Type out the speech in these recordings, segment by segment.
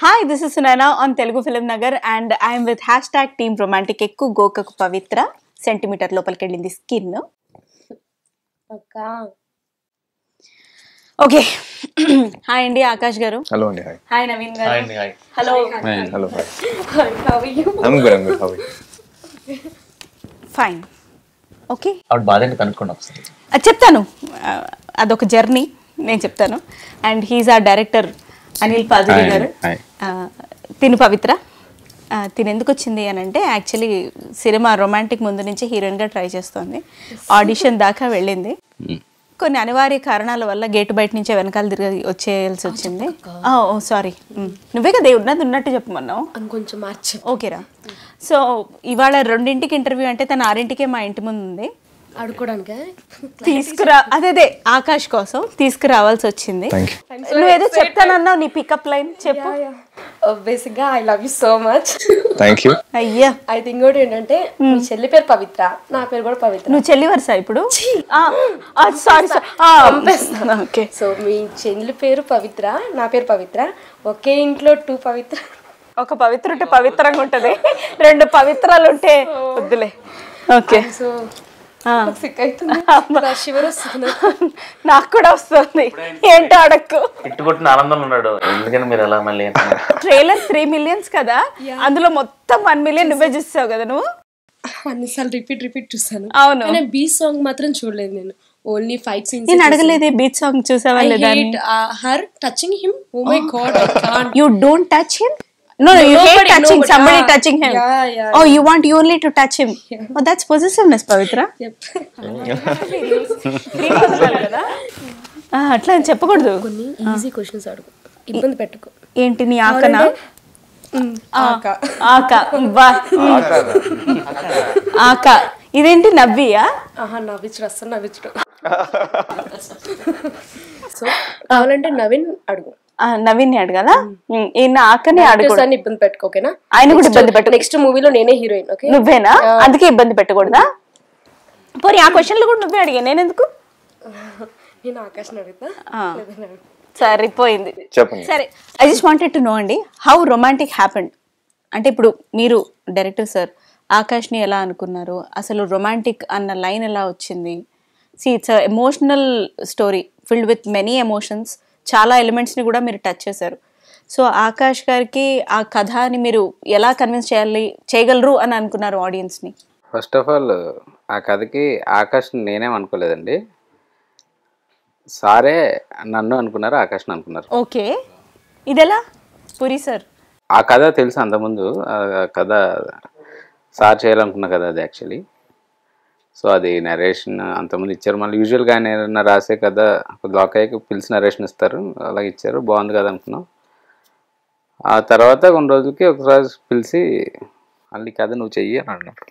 Hi this is Sunaina on Telugu film Nagar and I'm with hash tag team romantic ఎక్కువ గోకకు పవిత్ర centimetre లోపలికి వెళ్ళింది skin అక్క ఓకే హాయ్ అండి ఆకాష్ గారు హలో అండి హాయ్ హాయ్ నవీన్ గారు అండి hi hello hello hi How are you? I'm good I'm good how fine okay ఆవిడ బాధ ఏంటి కనుక్కోండి ఒకసారి అది చెప్తాను ఆ, అదొక జర్నీ నేను చెప్తాను and he's ah director Anil పాజురి Hi, గారు hi. ఆ, తిను పవిత్ర ఆ, తిను ఎందుకు వచ్చింది అని అంటే యాక్చువల్లీ సినిమా రొమాంటిక్ ముందు నుంచి హీరోయిన్గా ట్రై చేస్తోంది ఆడిషన్ దాకా వెళ్ళింది కొన్ని అనివార్య కారణాల వల్ల గేటు బయట నుంచే వెనకాల తిరిగి వచ్చేయాల్సి వచ్చింది ఓ సారీ నువ్వే కదా ఉన్నది ఉన్నట్టు చెప్పమన్నావు ఇంకొంచెం మార్చు ఓకేరా సో ఇవాళ రెండింటికి ఇంటర్వ్యూ అంటే తన ఆరింటికే మా ఇంటి ముందు ఉంది ఆడుకోవడానికే తీసుకురా అదే అదే ఆకాష్ కోసం తీసుకురావాల్సి వచ్చింది థ్యాంక్ యూ నువ్వేదో చెప్తానన్నావు నీ పికప్ లైన్ చెప్పు బేసిక్ గా I love you so much thank you అయ్యా అయితే ఇంకోటి ఏంటంటే మీ చెల్లి పేరు పవిత్ర నా పేరు కూడా పవిత్ర నువ్వు చెల్లి వరుస ఇప్పుడు సారీ ఓకే సో మీ చెల్లి పేరు పవిత్ర నా పేరు పవిత్ర ఒకే ఇంట్లో టూ పవిత్ర ఒక పవిత్ర ఉంటే పవిత్రంగా ఉంటది రెండు పవిత్రాలు ఉంటే వద్దులే ఓకే సో సిక్ అవుతుంది నా శివరు వస్తుంది నాకు కూడా వస్తుంది ఏంటో అడక్కు ఇట్టు కొట్టిన ఆనందంలో ఉన్నాడు ఎందుకని మీరు ఎలా మళ్ళీ అంటున్నారు? ట్రైలర్ త్రీ మిలియన్స్ కదా అందులో మొత్తం వన్ మిలియన్ నువ్వే చూస్తావు కదా నువ్వు అన్నిసార్లు రిపీట్ రిపీట్ చూసాను అవును కానీ బీ సాంగ్ మాత్రం చూడలేదు నేను ఓన్లీ ఫైట్ సీన్స్ నేను అడగలేదే బీచ్ సాంగ్ చూసావా లేదా her touching him oh my god I can't You don't touch him? No, no, you hate nobody, touching nobody. somebody Ah, touching him. yeah, yeah, Oh, you want you only to touch him. Oh, that's possessiveness, Pavitra. Ah, అట్లా అని చెప్పకూడదు కొన్ని easy questions అడుగు ఇబ్బంది పెట్టుకో ఏంటి నీ ఆకనా ఆక. ఆక బా ఆక ఇదేంటి నవ్వియా ఆహా నవ్వించడు అస్సలు నవ్వించడు సో కావాలంటే నవీన్ అడుగు ఆ, నవీన్ అడగదా ఈయన ఆకనే అడుగు అని ఇబ్బంది పెట్టుకో ఓకేనా ఆయన కూడా ఇబ్బంది పెట్టు నెక్స్ట్ మూవీలో నేనే హీరోయిన్ ఓకే నువ్వేనా అందుకే ఇబ్బంది పెట్టకూడదా పోనీ ఆ క్వశ్చన్లు కూడా నువ్వే అడిగా నేను ఎందుకు నేను ఆకాశ్ అడుగుతా ఆ. సరిపోయింది చెప్పండి సరే I just wanted to know అండి హౌ రొమాంటిక్ హ్యాపెండ్ అంటే ఇప్పుడు మీరు డైరెక్టర్ సార్ ఆకాష్ని ఎలా అనుకున్నారు అసలు రొమాంటిక్ అన్న లైన్ ఎలా వచ్చింది see it's emotional story filled with many emotions చాలా ఎలిమెంట్స్ని కూడా మీరు టచ్ చేశారు సో ఆకాష్ గారికి ఆ కథని మీరు ఎలా కన్విన్స్ చేయాలి చేయగలరు అని అనుకున్నారు ఆడియన్స్ని ఫస్ట్ ఆఫ్ ఆల్ ఆ కథకి ఆకాష్ నేనేం అనుకోలేదండి సారే నన్ను అనుకున్నారు ఆకాష్ని అనుకున్నారు ఓకే ఇదెలా పురి సార్ ఆ కథ తెలుసు అంతకుముందు ఆ కథ సార్ చేయాలనుకున్న కథ అది యాక్చువల్లీ సో అది నరేషన్ అంతకుముందు ఇచ్చారు మళ్ళీ యూజువల్గా ఆయన ఏదైనా రాసే కథ బ్లాక్ అయ్యాక పిలిచి నరేషన్ ఇస్తారు అలా ఇచ్చారు బాగుంది కదా అనుకున్నాం ఆ తర్వాత కొన్ని రోజులకి ఒకసారి పిలిచి మళ్ళీ కథ నువ్వు చెయ్యి అని అన్నారు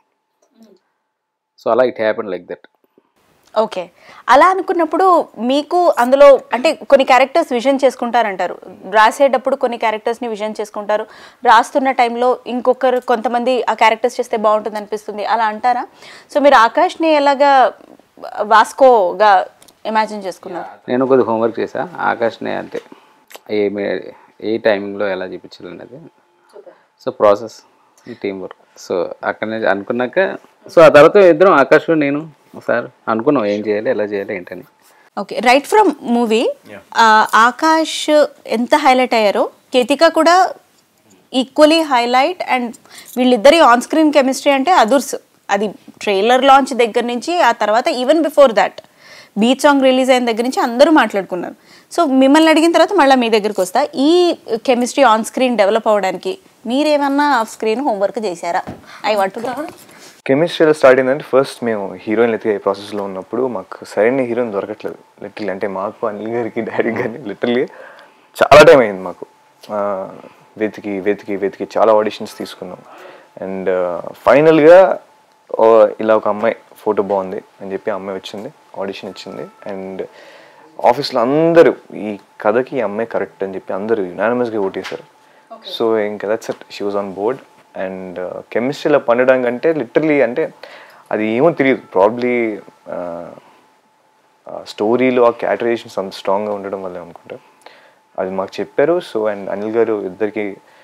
సో అలా it happen like that okay అలా అనుకున్నప్పుడు మీకు అందులో అంటే కొన్ని క్యారెక్టర్స్ విజన్ చేసుకుంటారంటారు రాసేటప్పుడు కొన్ని క్యారెక్టర్స్ని విజన్ చేసుకుంటారు రాస్తున్న టైంలో ఇంకొకరు కొంతమంది ఆ క్యారెక్టర్స్ చేస్తే బాగుంటుంది అనిపిస్తుంది అలా అంటారా సో మీరు ఆకాష్ని ఎలాగా వాస్కోగా ఇమాజిన్ చేసుకున్నారు నేను కొద్ది హోంవర్క్ చేశా ఆకాష్నే అంటే ఏ మే- ఏ టైమింగ్లో ఎలా చూపించాలనేది so process team work so అక్కడనే అనుకున్నాక సో ఆ తర్వాత ఇద్దరం ఆకాష్ నేను సార్ అనుకున్నాం ఏం చేయాలి ఎలా చేయాలి ఏంటని okay right from movie Akash ఎంత హైలైట్ అయ్యారో కేతిక కూడా ఈక్వలీ హైలైట్ అండ్ వీళ్ళిద్దరి ఆన్ స్క్రీన్ కెమిస్ట్రీ అంటే అదుర్స్ అది ట్రైలర్ లాంచ్ దగ్గర నుంచి ఆ తర్వాత even before that beach song release అయిన దగ్గర నుంచి అందరూ మాట్లాడుకున్నారు సో మిమ్మల్ని అడిగిన తర్వాత మళ్ళీ మీ దగ్గరికి వస్తా ఈ కెమిస్ట్రీ ఆన్ స్క్రీన్ డెవలప్ అవ్వడానికి మీరేమన్నా ఆఫ్ స్క్రీన్ హోంవర్క్ చేశారా ఐ వాంట్ కెమిస్ట్రీలో స్టార్ట్ అయిందంటే ఫస్ట్ మేము హీరోయిన్ ఎత్తికే ప్రాసెస్లో ఉన్నప్పుడు మాకు సరైన హీరోయిన్ దొరకట్లేదు లిటరలీ అంటే మాకు అనిల్ గారికి డాడీ గారికి లిటరలీ చాలా టైం అయింది మాకు ఆ, వెతికి వెతికి వెతికి చాలా ఆడిషన్స్ తీసుకున్నాం అండ్ ఫైనల్గా ఇలా ఒక అమ్మాయి ఫోటో బాగుంది అని చెప్పి ఆ అమ్మాయి వచ్చింది ఆడిషన్ ఇచ్చింది అండ్ ఆఫీస్లో అందరూ ఈ కథకి ఈ అమ్మాయి కరెక్ట్ అని చెప్పి అందరూ యునానిమస్గా ఓటేశారు సో ఇంకా that's it she was on board and కెమిస్ట్రీలో పండడం కంటే లిటరలీ అంటే అది ఏమో తెలియదు ప్రాబ్లీ స్టోరీలో ఆ క్యాటరైజేషన్స్ అంత స్ట్రాంగ్గా ఉండడం వల్ల అనుకుంటా అది మాకు చెప్పారు సో అండ్ అనిల్ గారు ఇద్దరికి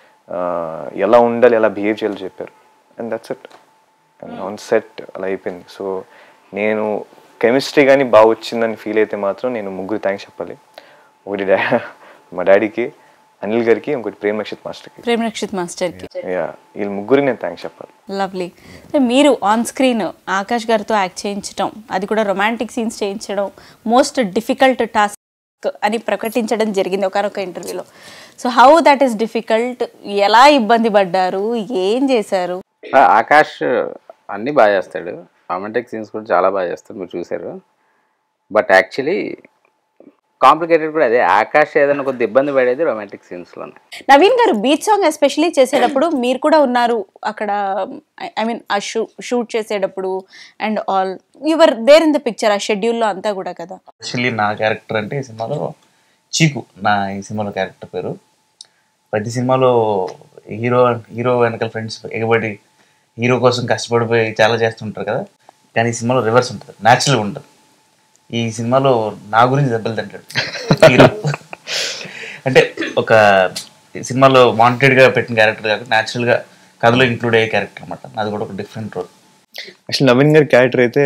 ఎలా ఉండాలి ఎలా బిహేవ్ చేయాలో చెప్పారు and that's it and on set అలా అయిపోయింది సో నేను కెమిస్ట్రీ కానీ బాగా వచ్చిందని ఫీల్ అయితే మాత్రం నేను ముగ్గురు థ్యాంక్స్ చెప్పాలి ఒకటి డా మా డాడీకి అనిల్ గారికి ఇంకోటి ప్రేమ్ నక్షిత్ మాస్టర్కి ప్రేమ్ రక్షిత్ మాస్టర్కి యా వీళ్ళ ముగ్గురికి నేను థ్యాంక్స్ చెప్పాలి లవ్లీ మీరు ఆన్ స్క్రీన్ ఆకాష్ గారితో యాక్ట్ చేయించడం అది కూడా రొమాంటిక్ సీన్స్ చేయించడం మోస్ట్ డిఫికల్ట్ టాస్క్ అని ప్రకటించడం జరిగింది ఒకనొక ఇంటర్వ్యూలో so how that is difficult ఎలా ఇబ్బంది పడ్డారు ఏం చేశారు ఆ, ఆకాష్ అన్నీ బాగా చేస్తాడు రొమాంటిక్ సీన్స్ కూడా చాలా బాగా చేస్తాడు మీరు చూసారు బట్ యాక్చువల్లీ కాంప్లికేటెడ్ కూడా అదే ఆకాష్ ఏదైనా కొద్ది ఇబ్బంది పడేది రొమాంటిక్ సీన్స్లోనే నవీన్ గారు బీచ్ సాంగ్ ఎస్పెషలీ చేసేటప్పుడు మీరు కూడా ఉన్నారు అక్కడ ఐ మీన్ ఆ షూ షూట్ చేసేటప్పుడు and all your there in the picture ఆ షెడ్యూల్లో అంతా కూడా కదా యాక్చువల్లీ నా క్యారెక్టర్ అంటే ఈ సినిమాలో చీకు నా ఈ సినిమాలో క్యారెక్టర్ పేరు ప్రతి సినిమాలో హీరో హీరో వెనకాల ఫ్రెండ్స్ ఎగబడి హీరో కోసం కష్టపడిపోయి చాలా చేస్తుంటారు కదా కానీ ఈ సినిమాలో రివర్స్ ఉంటుంది న్యాచురల్గా ఉంటుంది ఈ సినిమాలో నా గురించి దెబ్బలు తింటాడు హీరో అంటే ఒక ఈ సినిమాలో వాంటెడ్గా పెట్టిన క్యారెక్టర్ కాకుండా న్యాచురల్గా కథలో ఇంక్లూడ్ అయ్యే క్యారెక్టర్ అనమాట నాది కూడా ఒక డిఫరెంట్ రోల్ యాక్చువల్లీ నవీన్ గారి క్యారెక్టర్ అయితే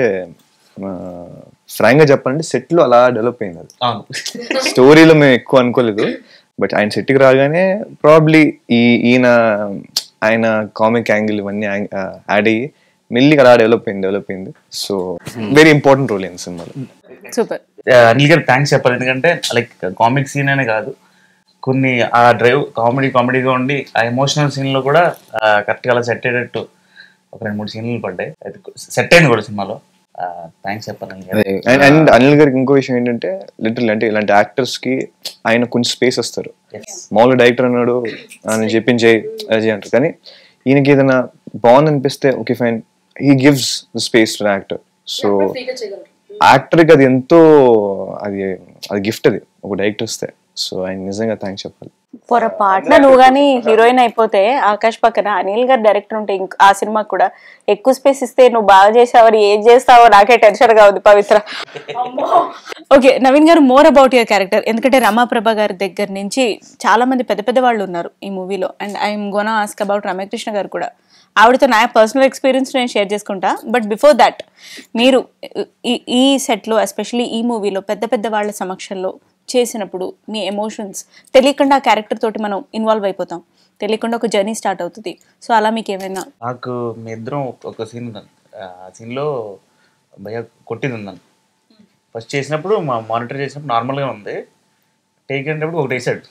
ఫ్రాంక్గా చెప్పాలంటే సెట్లో అలా డెవలప్ అయింది అది అవును స్టోరీలో మేము ఎక్కువ అనుకోలేదు బట్ ఆయన సెట్కి రాగానే ప్రాబ్లీ ఈ ఈయన ఆయన కామిక్ యాంగిల్ ఇవన్నీ యాడ్ అయ్యి మెల్లిగా అలా డెవలప్ అయింది డెవలప్ అయింది సో వెరీ ఇంపార్టెంట్ రోల్ అయింది సినిమాలో సూపర్ అనిల్ గారు థ్యాంక్స్ చెప్పాలి ఎందుకంటే లైక్ కామిక్ సీన్ అనే కాదు కొన్ని ఆ డ్రైవ్ కామెడీ కామెడీగా ఉండి ఆ ఎమోషనల్ సీన్ లో కూడా కరెక్ట్గా అలా సెట్ అయ్యేటట్టు ఒక రెండు మూడు సీన్లు పడ్డాయి అది సెట్ అయింది కూడా సినిమాలో థ్యాంక్స్ చెప్పాలి అనిల్ గారు అండ్ అండ్ అనిల్ గారికి ఇంకో విషయం ఏంటంటే లిటిల్ అంటే ఇలాంటి యాక్టర్స్ కి ఆయన కొంచెం స్పేస్ వస్తారు మామూలు డైరెక్టర్ అన్నాడు ఆయన చెప్పించే అది చేయి" అంటారు కానీ ఈయనకి ఏదైనా బాగుంది అనిపిస్తే okay fine he gives the space to actor so యాక్టర్కి అది ఎంతో అది అది గిఫ్ట్ అది ఒక డైరెక్టర్ వస్తే సో ఆయన నిజంగా థ్యాంక్స్ చెప్పాలి ఫర్ అ పార్ట్నర్ నువ్వు కానీ హీరోయిన్ అయిపోతే ఆకాష్ పక్కన అనిల్ గారు డైరెక్టర్ ఉంటే ఇంక ఆ సినిమాకి కూడా ఎక్కువ స్పేస్ ఇస్తే నువ్వు బాగా చేసావని ఏం చేస్తావో నాకే టెన్షన్ గా ఉంది పవిత్ర ఓకే నవీన్ గారు మోర్ అబౌట్ యువర్ క్యారెక్టర్ ఎందుకంటే రమాప్రభ గారి దగ్గర నుంచి చాలా మంది పెద్ద పెద్ద వాళ్ళు ఉన్నారు ఈ మూవీలో and I'm gonna ask about Ramyakrishna garu కూడా ఆవిడతో నా పర్సనల్ ఎక్స్పీరియన్స్ నేను షేర్ చేసుకుంటా బట్ బిఫోర్ దట్ మీరు ఈ ఈ సెట్లో ఎస్పెషలీ ఈ మూవీలో పెద్ద పెద్ద వాళ్ళ సమక్షంలో చేసినప్పుడు మీ ఎమోషన్స్ తెలియకుండా ఆ క్యారెక్టర్ తోటి మనం ఇన్వాల్వ్ అయిపోతాం తెలియకుండా ఒక జర్నీ స్టార్ట్ అవుతుంది సో అలా మీకు ఏమైనా నాకు మీ ఇద్దరం ఒక- ఒక సీన్ ఉందని ఆ సీన్లో భయ కొట్టింది ఉందని ఫస్ట్ చేసినప్పుడు మా మానిటర్ చేసినప్పుడు నార్మల్గా ఉంది టేక్ అయినప్పుడు ఒకటి వేసాడు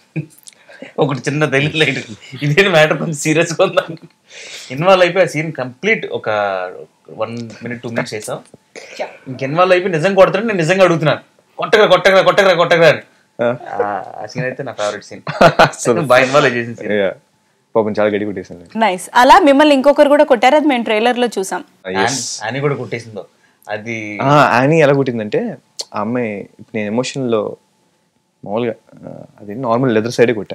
ఒకటి చిన్న తెలియదు లైట్ ఇదే మ్యాటర్ కొంచెం సీరియస్గా ఉందని ఇన్వాల్వ్ అయిపోయి ఆ సీన్ కంప్లీట్ ఒక వన్ మినిట్ టూ మినిట్స్ చేసాం ఇంక ఇన్వాల్వ్ అయిపోయి నిజంగా కొడతాను నేను నిజంగా అడుగుతున్నాను కొట్టగా కొట్టగా కొట్టగా కొట్టగా అని ఆ- ఆ సీన్ అయితే నా ఫేవరెట్ సీన్ బాగా ఇన్వాల్వ్ చేసిన సీన్ Yeah. పాపం చాలా గడి కొట్టేసాను నైస్ అలా మిమ్మల్ని ఇంకొకరు కూడా కొట్టారు అది మేము ట్రైలర్ లో చూసాం అని కూడా కొట్టేసిందో అది అని ఎలా కొట్టిందంటే ఆ అమ్మాయి ఇప్పుడు నేను ఎమోషన్లో మామూలుగా ఆ, అది నార్మల్ లెదర్ సైడే కొట్టా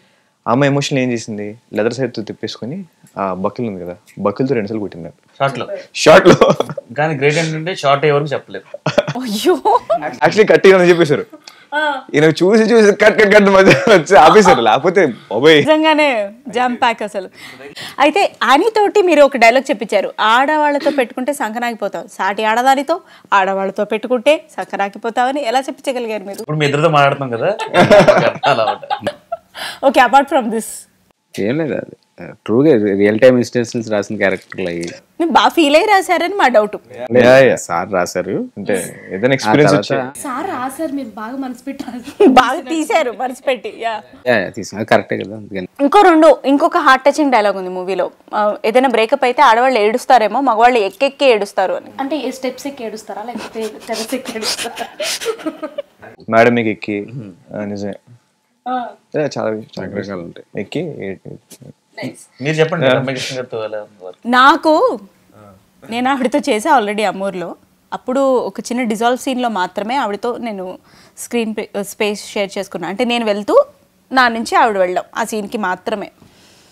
ఆ అమ్మాయి ఎమోషన్ ఏం చేసింది లెదర్ సైడ్తో తిప్పేసుకొని ఆ బకిల్ ఉంది కదా బకిల్తో రెండుసార్లు కొట్టింది షార్ట్ లో షార్ట్లో కానీ గ్రేట్ ఏంటంటే షార్ట్ అయ్యే వరకు చెప్పలేదు అయ్యో యాక్చువల్లీ కట్ అని చెప్పేశారు ఈయన చూసి చూసి కట్ కట్ కట్ మధ్య వచ్చి ఆపేశారు లేకపోతే బాబోయ్ నిజంగానే జామ్ ప్యాక్ అసలు అయితే అని తోటి మీరు ఒక డైలాగ్ చెప్పించారు ఆడవాళ్ళతో పెట్టుకుంటే సంకనాగిపోతావు సాటి ఆడదానితో ఆడవాళ్ళతో పెట్టుకుంటే సంకనాగిపోతావని ఎలా చెప్పించగలిగారు మీరు ఇప్పుడు మీ ఇద్దరితో మాట్లాడుతాం కదా అలా ఉంటుంది ఓకే అపార్ట్ ఫ్రమ్ దిస్ ఏం లేదు అది ట్రూగా రియల్ టైమ్ ఇన్స్టెన్సెస్ రాసిన క్యారెక్టర్లు అయ్యి మీరు బాగా ఫీల్ అయ్యి రాశారని మా డౌట్ Yeah, yeah. సార్ రాశారు అంటే ఏదైనా ఎక్స్పీరియన్స్ ఆ వచ్చి తర్వాత సార్ రాసారు మీరు బాగా మనసు పెట్టారు బాగా తీశారు మర్చిపెట్టి యా తీసుకున్నా కరెక్టే కదా అందుకని ఇంకో రెండు ఇంకొక హార్ట్ టచింగ్ డైలాగ్ ఉంది మూవీలో ఏదైనా బ్రేకప్ అయితే ఆడవాళ్ళు ఏడుస్తారేమో మగవాళ్ళు ఎక్కెక్కి ఏడుస్తారు అని అంటే ఏ స్టెప్స్ ఎక్కి ఏడుస్తారా లేకపోతే టెరస్ ఎక్కి ఏడుస్తారా మేడం మీకు ఎక్కి ఆ, నిజమే Yeah, చాలా చాలా రకరకాలు ఉంటాయి ఎక్కి ఏ- మీరు చెప్పండి రమ్యకృష్ణ గారితో ఎలా ఉంది work? నాకు నేను ఆవిడతో చేసా ఆల్రెడీ అమూర్లో అప్పుడు ఒక చిన్న డిజాల్వ్ సీన్లో మాత్రమే ఆవిడతో నేను స్క్రీన్ స్పేస్ షేర్ చేసుకున్నాను అంటే నేను వెళ్తూ నా నుంచి ఆవిడ వెళ్ళాం ఆ సీన్కి మాత్రమే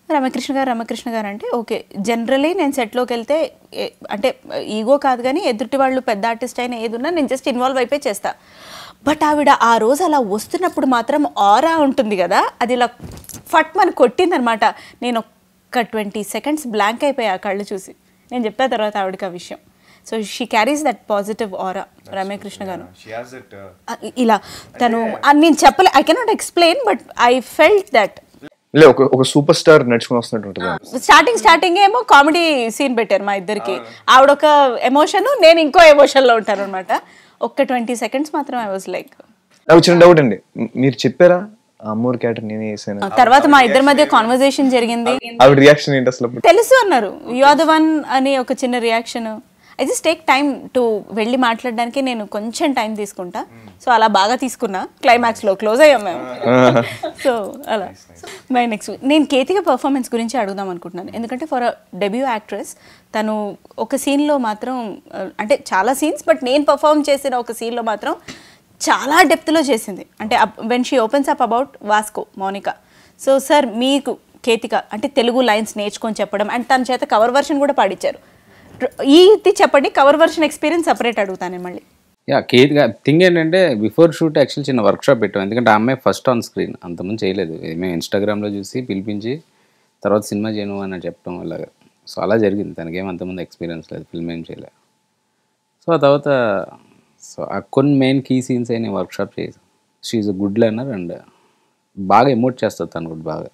రమకృష్ణ గారు రమకృష్ణ గారు అంటే ఓకే జనరలీ నేను సెట్లోకి వెళ్తే ఏ- అంటే ఈగో కాదు కానీ ఎదుటి వాళ్ళు పెద్ద ఆర్టిస్ట్ అయినా ఏది ఉన్నా నేను జస్ట్ ఇన్వాల్వ్ అయిపోయి చేస్తా బట్ ఆవిడ ఆ రోజు అలా వస్తున్నప్పుడు మాత్రం ఆరా ఉంటుంది కదా అది ఇలా ఫట్ మన కొట్టిందనమాట నేను ఒక్క ట్వంటీ సెకండ్స్ బ్లాంక్ అయిపోయా ఆ కళ్ళు చూసి నేను చెప్పా తర్వాత ఆవిడకి ఆ విషయం so she carries that positive aura Ramyakrishna garu ఆ, ఇలా తను ఆ, నేను చెప్పలే I cannot explain but I felt that లే ఒక ఒక సూపర్ స్టార్ నడుచుకుని వస్తున్నట్టు ఉంటుంది స్టార్టింగ్ స్టార్టింగ్ ఏమో కామెడీ సీన్ పెట్టారు మా ఇద్దరికి ఆవిడ ఒక ఎమోషన్ నేను ఇంకో ఎమోషన్ లో ఉంటాను అనమాట ఒక్క ట్వంటీ సెకండ్స్ మాత్రం ఐ వాజ్ లైక్ నాకు చిన్న డౌట్ అండి మ్- మీరు చెప్పారా ఆ అమ్మోర్ క్యారెక్టర్ నేనే చేశాను తర్వాత మా ఇద్దరి మధ్య కాన్వర్జేషన్ జరిగింది ఆవిడ రియాక్షన్ ఏంటి అసలు అప్పుడు? తెలుసు అన్నారు యు ఆర్ ద వన్ అని ఒక చిన్న reaction I just take time to వెళ్ళి మాట్లాడడానికి నేను కొంచెం టైం తీసుకుంటా సో అలా బాగా తీసుకున్నా క్లైమాక్స్ లో క్లోజ్ అయ్యాం మేము సో అలా మై నెక్స్ట్ నేను కేతిక పర్ఫార్మెన్స్ గురించి అడుగుదాం అనుకుంటున్నాను ఎందుకంటే ఫర్ అ డెబ్యూ యాక్ట్రెస్ తను ఒక సీన్లో మాత్రం ఆ, అంటే చాలా సీన్స్ బట్ నేను పర్ఫామ్ చేసిన ఒక సీన్లో మాత్రం చాలా డెప్త్లో చేసింది అంటే when she opens up about వాస్కో మౌనిక సో సార్ మీకు కేతిక అంటే తెలుగు లైన్స్ నేర్చుకొని చెప్పడం అండ్ తన చేత కవర్ వర్షన్ కూడా పాడించారు ఈ ఇది చెప్పండి కవర్ వర్షన్ ఎక్స్పీరియన్స్ సపరేట్ అడుగుతాను మళ్ళీ యా కేత్ థింగ్ ఏంటంటే బిఫోర్ షూట్ యాక్చువల్ చిన్న వర్క్షాప్ పెట్టాం ఎందుకంటే ఆ అమ్మాయి ఫస్ట్ ఆన్ స్క్రీన్ అంతకుముందు చేయలేదు ఇది మేము ఇన్స్టాగ్రామ్లో చూసి పిలిపించి తర్వాత సినిమా చేయను అని చెప్పడం అలాగా సో అలా జరిగింది తనకేం అంతకుముందు ఎక్స్పీరియన్స్ లేదు ఫిల్మ్ ఏం చేయలేదు సో ఆ తర్వాత సో ఆ కొన్ని మెయిన్ కీ సీన్స్ అయిన వర్క్షాప్ చేసాం she's a good learner and బాగా ఎమోట్ చేస్తుంది తను కూడా బాగా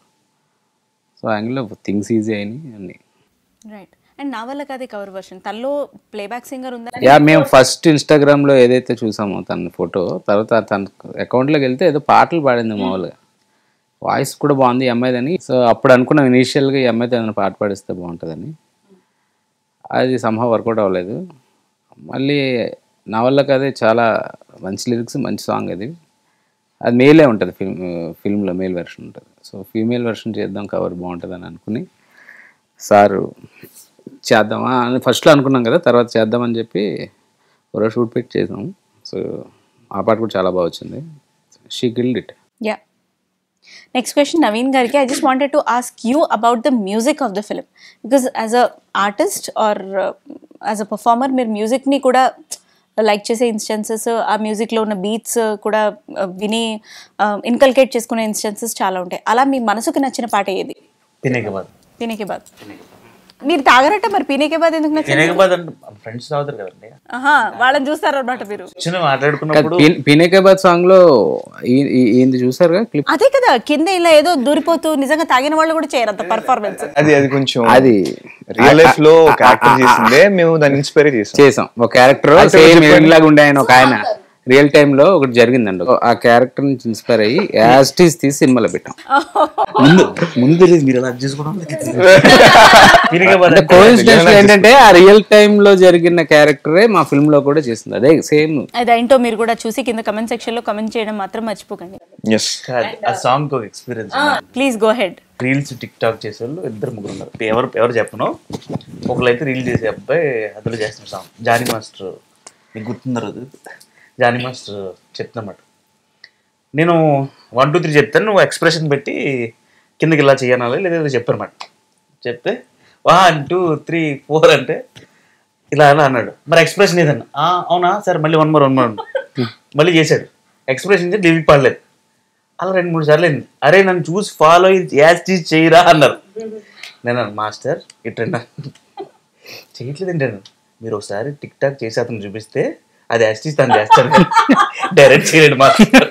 సో యాంగిల్లో థింగ్స్ ఈజీ అయినాయి అన్నీ రైట్ అండ్ నా వల్ల కాదే కవర్ వర్షన్ తనలో ప్లేబ్యాక్ సింగర్ ఉందా యా మేము ఫస్ట్ ఇన్స్టాగ్రామ్లో ఏదైతే చూసామో తన ఫోటో తర్వాత తన అకౌంట్లోకి వెళ్తే ఏదో పాటలు పాడింది మామూలుగా వాయిస్ కూడా బాగుంది ఈ అమ్మాయిదని సో అప్పుడు అనుకున్నాం ఇనీషియల్గా ఈ అమ్మాయితో ఏదైనా పాట పాడిస్తే బాగుంటుందని అది సంహా వర్కౌట్ అవ్వలేదు మళ్ళీ నా వల్ల కదే చాలా మంచి లిరిక్స్ మంచి సాంగ్ అది అది మేలే ఉంటుంది ఫిల్మ్ ఫిల్మ్లో మేల్ వెర్షన్ ఉంటుంది సో ఫీమేల్ వెర్షన్ చేద్దాం కవర్ బాగుంటుంది అని అనుకుని సారు చేద్దామా అని ఫస్ట్లో అనుకున్నాం కదా తర్వాత చేద్దామని చెప్పి ఒక షూట్ పెట్టి చేసాం సో ఆ పాట కూడా చాలా బాగా వచ్చింది she killed it yeah next question Naveen గారికి I just wanted to ask you about the music of the film because as a artist or as a performer మీరు మ్యూజిక్ని కూడా లైక్ చేసే ఇన్స్టెన్సెస్ ఆ మ్యూజిక్లో ఉన్న బీట్స్ కూడా uh, విని ఇన్కల్కేట్ చేసుకునే ఇన్స్టెన్సెస్ చాలా ఉంటాయి అలా మీ మనసుకు నచ్చిన పాట ఏది తినేక బాద్ పీనేకే బాద్ మీరు తాగరట మరి పీనేకే బాద్ ఎందుకు నచ్చింది తినేక బాద్ అంటే ఫ్రెండ్స్ తాగుతారు కదండి ఆహా వాళ్ళని చూస్తారన్నమాట మీరు కూర్చొని మాట్లాడుకున్నప్పుడు పినేకాబాద్ సాంగ్లో ఈయనది చూసారుగా క్లిప్ అదే కదా కింద ఇలా ఏదో దూరిపోతూ నిజంగా తాగిన వాళ్ళు కూడా చేయరు అంత పర్ఫార్మెన్స్ అది అది కొంచెం అది రియల్ లైఫ్ లో ఒక యాక్టర్ చేసిందే మేము దాన్ని ఇన్స్పైర్ చేసాం చేసాం ఒక క్యారెక్టర్ సేమ్ లాగా ఉండే ఆయన ఒక ఆయన రియల్ లో ఒకటి జరిగిందండి ఆ క్యారెక్టర్ నుంచి ఇన్స్పైర్ అయ్యి యాస్టీస్ తీసి సినిమాలో పెట్టాం ముందు ముందు తెలియదు మీరు అలా చేసుకోవడం తినేక బాద్ అంటే కోఇన్సిడెన్స్ ఏంటంటే ఆ రియల్ లో జరిగిన క్యారెక్టరే మా ఫిల్మ్ లో కూడా చేసింది అదే సేమ్ అదేంటో మీరు కూడా చూసి కింద కమెంట్ సెక్షన్ లో కమెంట్ చేయడం మాత్రం మర్చిపోకండి ఎస్ ఆ సాంగ్ ఒక experience please go head reels TikTok చేసే వాళ్ళు ఇద్దరు ముగ్గురు ఉన్నారు ఎవరు ఎవరు చెప్పను ఒకళ్ళైతే రీల్ చేసే అబ్బాయి అందులో చేస్తున్న సాంగ్ జానీ మాస్టర్ నీకు గుర్తుందో రోజు జానీ మాస్టర్ చెప్తున్నమాట నేను వన్ టూ త్రీ చెప్తాను నువ్వు ఎక్స్ప్రెషన్ పెట్టి కిందకి ఇలా చేయనాలి లేదా ఏదో చెప్పారన్నమాట చెప్తే వన్ టూ త్రీ ఫోర్ అంటే ఇలా అలా అన్నాడు మరి ఎక్స్ప్రెషన్ ఏదన్నా "ఆ, అవునా సరే మళ్ళీ వన్ మోర్ వన్ మోర్ మళ్ళీ చేశాడు ఎక్స్ప్రెషన్ చేసి లిరిక్ పాడలేదు అలా రెండు మూడు సార్లు అయింది అరే నన్ను చూసి ఫాలో యాజ్ టీజ్ చేయరా అన్నారు నేను అన్నాను, మాస్టర్ ఇట్లా చేయట్లేదు ఏంటంటే మీరు ఒకసారి టిక్ టాక్ చేసి అతను చూపిస్తే అది యాజ్ టీజ్ తను చేస్తాను డైరెక్ట్ చేయలేడు మాస్టర్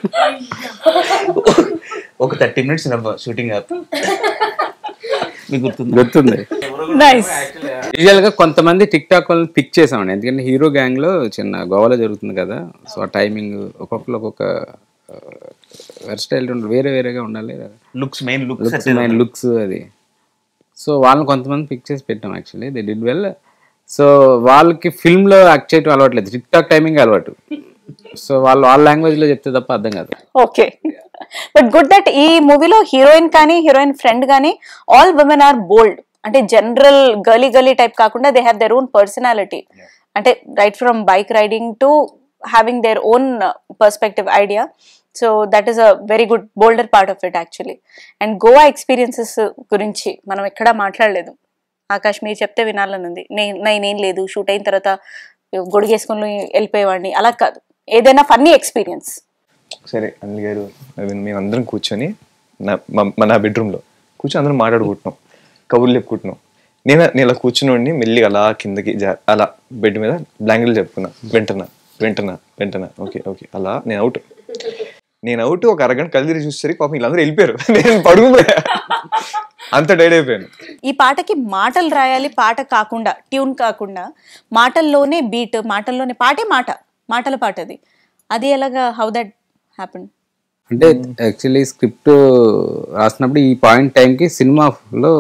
ఒక థర్టీ మినిట్స్ షూటింగ్ ఆప్ మీకు గుర్తుంది గుర్తుంది నైస్ యూజువల్ గా కొంతమంది టిక్ టాక్ వాళ్ళని పిక్ చేసామండి ఎందుకంటే హీరో గ్యాంగ్ లో చిన్న గోవాలో జరుగుతుంది కదా సో ఆ టైమింగ్ ఒక్కొక్కరు ఒక్కొక్క హెయిర్ స్టైల్ వేరే వేరేగా ఉండాలి looks main looks looks main looks అది సో వాళ్ళని కొంతమంది పిక్ చేసి పెట్టాం actually they did well so వాళ్ళకి film లో యాక్ట్ చేయడం అలవాట్లేదు టిక్ టాక్ టైమింగ్ అలవాటు సో వాళ్ళు వాళ్ళ language లో చెప్తే తప్ప అర్థం కాదు ఓకే బట్ గుడ్ దట్ ఈ మూవీలో హీరోయిన్ కానీ హీరోయిన్ ఫ్రెండ్ కానీ ఆల్ ఉమెన్ ఆర్ బోల్డ్ అంటే జనరల్ గలీ గలీ టైప్ కాకుండా they have their own personality అంటే right from bike riding to having their own perspective idea so that is a very good bolder part of it actually and Goa experiences గురించి మనం ఎక్కడా మాట్లాడలేదు ఆకాష్ మీరు చెప్తే వినాలని ఉంది నేను నేనేం లేదు షూట్ అయిన తర్వాత గొడిగేసుకుని వెళ్ళిపోయేవాడిని అలా కాదు ఏదైనా ఫన్నీ ఎక్స్పీరియన్స్ సరే అనిల్ గారు నవీన్ మేము అందరం కూర్చొని నా మా- మా నా బెడ్రూమ్లో కూర్చొని అందరం మాట్లాడుకుంటున్నాం కబుర్లు చెప్పుకుంటున్నాం నేను నేను ఇలా కూర్చుని మెల్లిగా అలా కిందకి జా అలా బెడ్ మీద బ్లాంకెట్లు చెప్పుకున్నా వెంటనా వెంటనా వెంటనా ఓకే ఓకే అలా నేను అవుట్ నేను అవుట్ ఒక అరగంట కళ్ళు తిరిగి చూసేసరికి పాపం వీళ్ళందరూ వెళ్ళిపోయారు నేను పడుకుపోయా అంత డైడ్ అయిపోయాను ఈ పాటకి మాటలు రాయాలి పాట కాకుండా ట్యూన్ కాకుండా మాటల్లోనే బీట్ మాటల్లోనే పాటే మాట మాటల పాట అది అది ఎలాగా హౌ దట్ హ్యాపన్ అంటే యాక్చువల్లీ స్క్రిప్ట్ రాసినప్పుడు ఈ పాయింట్ టైంకి సినిమాలో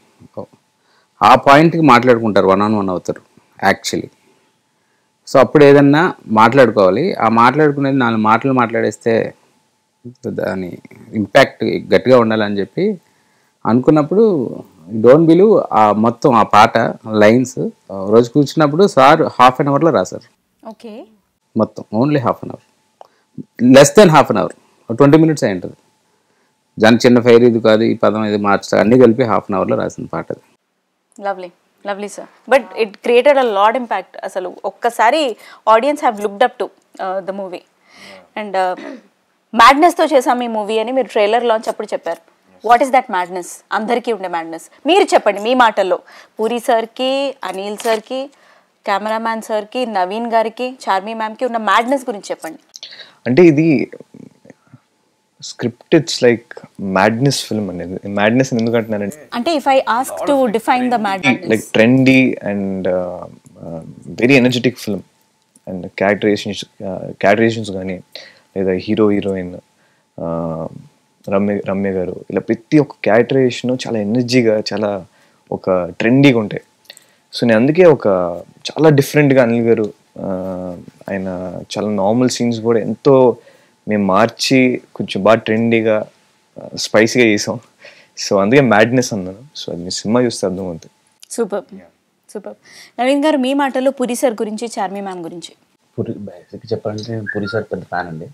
ఆ పాయింట్కి మాట్లాడుకుంటారు వన్ ఆన్ వన్ అవుతారు యాక్చువల్లీ సో అప్పుడు ఏదన్నా మాట్లాడుకోవాలి ఆ మాట్లాడుకునేది నాలుగు మాటలు మాట్లాడేస్తే దాని ఇంపాక్ట్ గట్టిగా ఉండాలని చెప్పి అనుకున్నప్పుడు డోంట్ బిలీవ్ ఆ మొత్తం ఆ పాట లైన్స్ రోజు కూర్చున్నప్పుడు సార్ హాఫ్ అన్ అవర్లో రాశారు ఓకే మొత్తం only half an hour less than half an hour twenty minutes అయి ఉంటుంది దాని చిన్న ఫైర్ ఇది కాదు ఈ పదం ఇది మార్చుతా అన్నీ కలిపి హాఫ్ అన్ అవర్లో రాసిన పాట అది lovely lovely sir but it created a lot impact అసలు ఒక్కసారి audience have looked up to the movie and మ్యాడ్నెస్తో చేసాం ఈ మూవీ అని మీరు ట్రైలర్ లాంచ్ అప్పుడు చెప్పారు వాట్ ఈస్ దట్ మ్యాడ్నెస్ అందరికీ ఉండే మ్యాడ్నెస్ మీరు చెప్పండి మీ మాటల్లో పూరి సార్కి అనిల్ సార్కి కెమెరామ్యాన్ సార్కి నవీన్ గారికి చార్మీ మ్యామ్కి ఉన్న మ్యాడ్నెస్ గురించి చెప్పండి అంటే ఇది script it's like madness film అనేది మ్యాడ్నెస్ ఎందుకంటున్నానంటే అంటే if I ask to define the madness like trendy and very energetic film and characterisations characterisations కానీ లేదా హీరో హీరోయిన్ రమ్య రమ్య గారు ఇలా ప్రతి ఒక్క క్యారెక్టరైజేషన్ చాలా ఎనర్జీగా చాలా ఒక ట్రెండీగా ఉంటాయి సో నేను అందుకే ఒక చాలా డిఫరెంట్గా అనిల్ గారు ఆ, ఆయన చాలా నార్మల్ సీన్స్ కూడా ఎంతో మేము మార్చి కొంచెం బాగా ట్రెండీగా స్పైసీగా చేసాం సో అందుకే మ్యాడ్నెస్ అన్నాను సో అది మీ సినిమా చూస్తే అర్థమవుతుంది సూపర్ సూపర్ నవీన్ గారు మీ మాటల్లో పురి సార్ గురించి చార్మీ మ్యామ్ గురించి పూరి బేసిక్ చెప్పాలంటే నేను పూరి సార్ పెద్ద ఫ్యాన్ అండి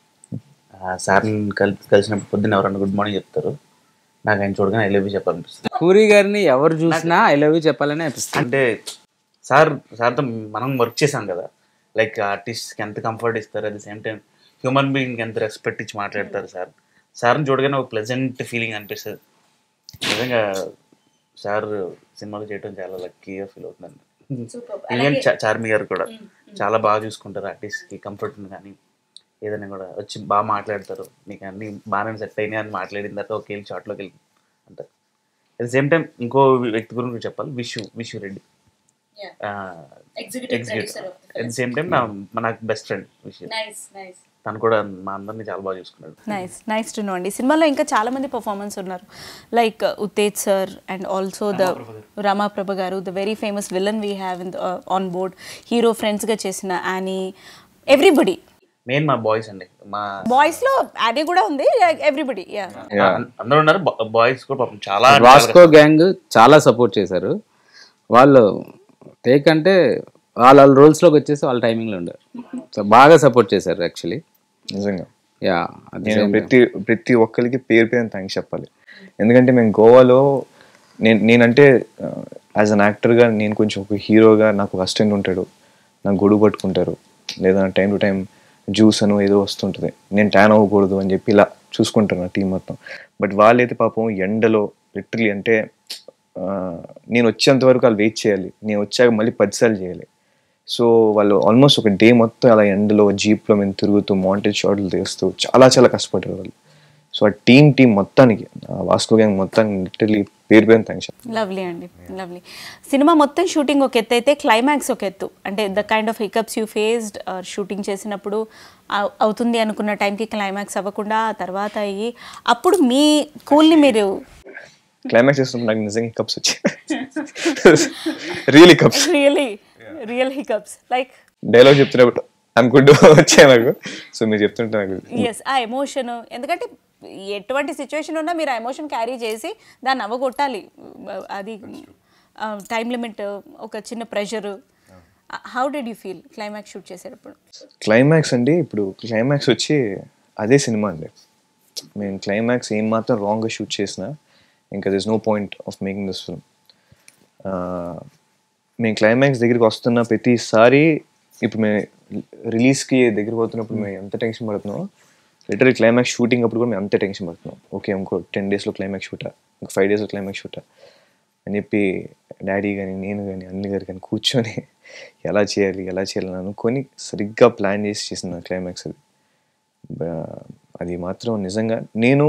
ఆ సార్ని కలిసి కలిసినప్పుడు పొద్దున్న ఎవరన్నా గుడ్ మార్నింగ్ చెప్తారు నాకు ఆయన చూడగానే ఐ లవ్ యూ చెప్పాలనిపిస్తుంది పూరి గారిని ఎవరు చూసినా ఐ లవ్ యూ చెప్పాలని అనిపిస్తుంది అంటే సార్ సార్తో మనం వర్క్ చేసాం కదా లైక్ ఆర్టిస్ట్కి ఎంత కంఫర్ట్ ఇస్తారు at the same time human బీయింగ్కి ఎంత రెస్పెక్ట్ ఇచ్చి మాట్లాడతారు సార్ సార్ని చూడగానే ఒక ప్లెజెంట్ ఫీలింగ్ అనిపిస్తుంది నిజంగా సార్ సినిమాలు చేయడం చాలా లక్కీగా ఫీల్ అవుతుందండి ఈవెన్ చార్మి గారు కూడా చాలా బాగా చూసుకుంటారు ఆర్టిస్ట్కి కంఫర్ట్ కానీ ఏదైనా కూడా వచ్చి బాగా మాట్లాడతారు మీకు అన్ని బాగానే సెట్ అయినాయి అని మాట్లాడిన తర్వాత ఒక వెళ్ళి షార్ట్లోకి వెళ్ళి అంటారు అట్ ద సేమ్ టైం ఇంకో వ్యక్తి గురించి చెప్పాలి Vishu Vishu Reddy executive at the same time నా మా నాకు బెస్ట్ ఫ్రెండ్ విషు తను కూడా మా అందరినీ చాలా బాగా చూసుకున్నాడు నైస్ నైస్ టు నో అండి సినిమాలో ఇంకా చాలా మంది పర్ఫార్మెన్స్ ఉన్నారు like Uttej sir and also the Ramaprabha garu the very famous villain we have in on board hero ఫ్రెండ్స్గా చేసిన యానీ ఎవ్రీబడి మెయిన్ మా బాయ్స్ అండి మా బాయ్స్లో యానీ కూడా ఉంది ఎవ్రీబడి యా అం- అందరూ ఉన్నారు బాయ్స్ కూడా పాపం చాలా వాస్కో గ్యాంగ్ చాలా సపోర్ట్ చేశారు వాళ్ళు టేక్ అంటే వాళ్ళ వాళ్ళ రోల్స్లోకి వచ్చేసి వాళ్ళ టైమింగ్లో ఉండారు సో బాగా సపోర్ట్ చేశారు యాక్చువల్లీ నిజంగా యా నేను ప్రతి ప్రతి ఒక్కరికి పేరు పేరు థ్యాంక్స్ చెప్పాలి ఎందుకంటే మేము గోవాలో నేను నేనంటే యాజ్ అన్ యాక్టర్గా నేను కొంచెం ఒక హీరోగా నాకు ఒక అసిస్టెంట్ ఉంటాడు నాకు గొడుగు పట్టుకుంటారు లేదా టైం టు టైం జ్యూస్ అను ఏదో వస్తుంటుంది నేను ట్యాన్ అవ్వకూడదు అని చెప్పి ఇలా చూసుకుంటాను నా టీం మొత్తం బట్ వాళ్ళైతే పాపం ఎండలో లిటరలీ అంటే ఆ, నేను వచ్చేంత వరకు వాళ్ళు వెయిట్ చేయాలి నేను వచ్చాక మళ్ళీ పదిసార్లు చేయాలి సో వాళ్ళు ఆల్మోస్ట్ ఒక డే మొత్తం అలా ఎండలో జీప్లో మేము తిరుగుతూ మౌంటైన్ షాట్లు తీస్తూ చాలా చాలా కష్టపడ్డారు వాళ్ళు సో ఆ టీం టీం మొత్తానికి ఆ వాస్కో గ్యాంగ్ మొత్తానికి లిటరలీ పేరు పేరు థ్యాంక్స్ లవ్లీ అండి లవ్లీ సినిమా మొత్తం షూటింగ్ ఒక ఎత్తు అయితే క్లైమాక్స్ ఒక ఎత్తు అంటే the kind of hiccups you faced shooting చేసినప్పుడు అవ్- అవుతుంది అనుకున్న టైంకి క్లైమాక్స్ అవ్వకుండా ఆ తర్వాత అయ్యి అప్పుడు మీ కూల్ని మీరు క్లైమాక్స్ చేస్తున్నప్పుడు నాకు నిజంగా కప్స్ వచ్చాయి really cups really real hiccups like dialogue చెప్తున్నప్పుడు అనుకుంటూ వచ్చాయి నాకు సో మీరు చెప్తుంటే నాకు ఎస్ ఆ ఎమోషన్ ఎందుకంటే ఎటువంటి సిచ్యువేషన్ ఉన్నా మీరు ఆ ఎమోషన్ క్యారీ చేసి దాన్ని అవ్వగొట్టాలి అది టైం లిమిట్ ఒక చిన్న pressure how did you feel climax shoot చేసేటప్పుడు క్లైమాక్స్ అండి ఇప్పుడు క్లైమాక్స్ వచ్చి అదే సినిమా అండి మేము క్లైమాక్స్ ఏం మాత్రం రాంగ్గా షూట్ చేసినా ఇంకా this no point of making this film మేము క్లైమాక్స్ దగ్గరికి వస్తున్న ప్రతిసారి ఇప్పుడు మేము రిలీజ్కి దగ్గరికి పోతున్నప్పుడు మేము ఎంత టెన్షన్ పడుతున్నాం లిటరల్ క్లైమాక్స్ షూటింగ్ అప్పుడు కూడా మేము అంతే టెన్షన్ పడుతున్నాం ఓకే ఇంకో టెన్ డేస్లో క్లైమాక్స్ షూటా ఇంకో ఫైవ్ డేస్లో క్లైమాక్స్ షూటా అని చెప్పి డాడీ కానీ నేను కానీ అన్ని గారు కానీ కూర్చొని ఎలా చేయాలి ఎలా చేయాలి అని అనుకొని సరిగ్గా ప్లాన్ చేసి చేసిన క్లైమాక్స్ అది బ- అది మాత్రం నిజంగా నేను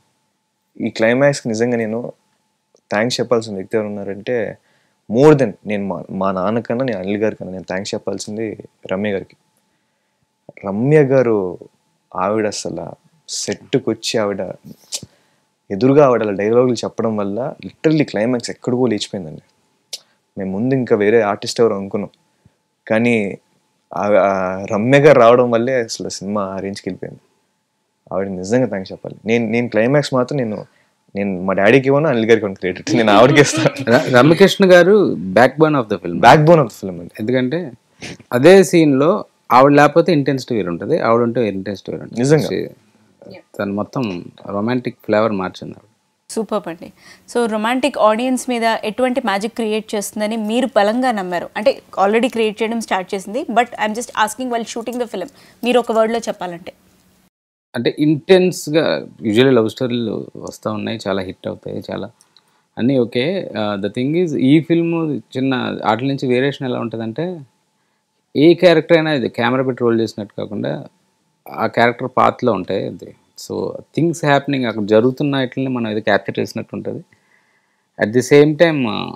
ఈ క్లైమాక్స్కి నిజంగా నేను థ్యాంక్స్ చెప్పాల్సిన వ్యక్తి ఎవరు ఉన్నారంటే మోర్ దెన్ నేను మా మా నాన్నకన్నా నేను అనిల్ గారి కన్నా నేను థ్యాంక్స్ చెప్పాల్సింది రమ్య గారికి రమ్య గారు ఆవిడ అసలు సెట్కి వచ్చి ఆవిడ ఎదురుగా ఆవిడ అలా డైలాగులు చెప్పడం వల్ల లిటరల్లీ క్లైమాక్స్ ఎక్కడికో లేచిపోయిందండి మేము ముందు ఇంకా వేరే ఆర్టిస్ట్ ఎవరు అనుకున్నాం కానీ ఆ- ఆ రమ్య గారు రావడం వల్లే అసలు సినిమా ఆ రేంజ్కి వెళ్ళిపోయింది ఆవిడ నిజంగా థ్యాంక్స్ చెప్పాలి నేను నేను క్లైమాక్స్ మాత్రం నేను నేను మా డాడీకి ఇవ్వను అనిల్ గారికి ఇవ్వను క్రెడిట్ నేను ఆవిడకి ఇస్తాను ర- Ramyakrishna garu backbone of the film backbone of the film అండి ఎందుకంటే అదే scene లో ఆవిడ లేకపోతే ఇంటెన్సిటీ వేరు ఉంటుంది ఆవిడ ఉంటే ఇంటెన్సిటీ వేరు ఉంటుంది నిజంగా. She- తను మొత్తం రొమాంటిక్ ఫ్లేవర్ మార్చింది ఆవిడ సూపర్ అండి సో రొమాంటిక్ ఆడియన్స్ మీద ఎటువంటి మ్యాజిక్ క్రియేట్ చేస్తుందని మీరు బలంగా నమ్మారు అంటే ఆల్రెడీ క్రియేట్ చేయడం స్టార్ట్ చేసింది but I'm just asking while shooting the film మీరు ఒక వర్డ్లో చెప్పాలంటే అంటే ఇంటెన్స్గా యూజువల్లీ లవ్ స్టోరీలు వస్తూ ఉన్నాయి చాలా హిట్ అవుతాయి చాలా అన్నీ ఓకే ద థింగ్ ఈజ్ ఈ ఫిల్మ్ చిన్న వాటి నుంచి వేరియేషన్ ఎలా ఉంటుందంటే ఏ క్యారెక్టర్ అయినా ఇది కెమెరా పెట్టి రోల్ చేసినట్టు కాకుండా ఆ క్యారెక్టర్ పాత్లో ఉంటాయి అది సో థింగ్స్ హ్యాపెనింగ్ అక్కడ జరుగుతున్న వాటిని మనం ఇది క్యాప్చర్ చేసినట్టు ఉంటుంది at the same time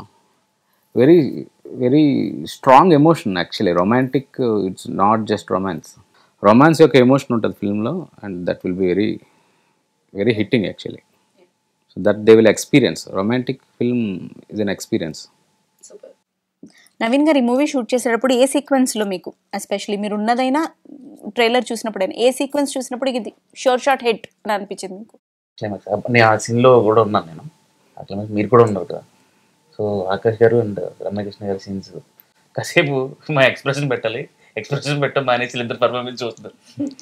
very very strong emotion actually romantic it's not just romance romance యొక్క ఎమోషన్ ఉంటుంది ఫిల్మ్లో and that will be very very hitting actually so that they will experience romantic film is an experience Naveen garu ఈ movie shoot చేసేటప్పుడు ఏ సీక్వెన్స్లో మీకు especially మీరు ఉన్నదైనా trailer చూసినప్పుడైనా ఏ sequence చూసినప్పుడు ఇది షోర్ shot hit అని అనిపించింది మీకు క్లైమాక్స్ నేను ఆ సీన్లో కూడా ఉన్నాను నేను ఆ క్లైమాక్స్ మీరు కూడా ఉన్నారు కదా సో ఆకాష్ గారు అండ్ రమ్యకృష్ణ గారి సీన్స్ కాసేపు మా ఎక్స్ప్రెషన్ పెట్టాలి ఎక్స్ప్రెషన్ పెట్టడం మానేసి ఇద్దరు పర్ఫార్మెన్స్ చూస్తున్నారు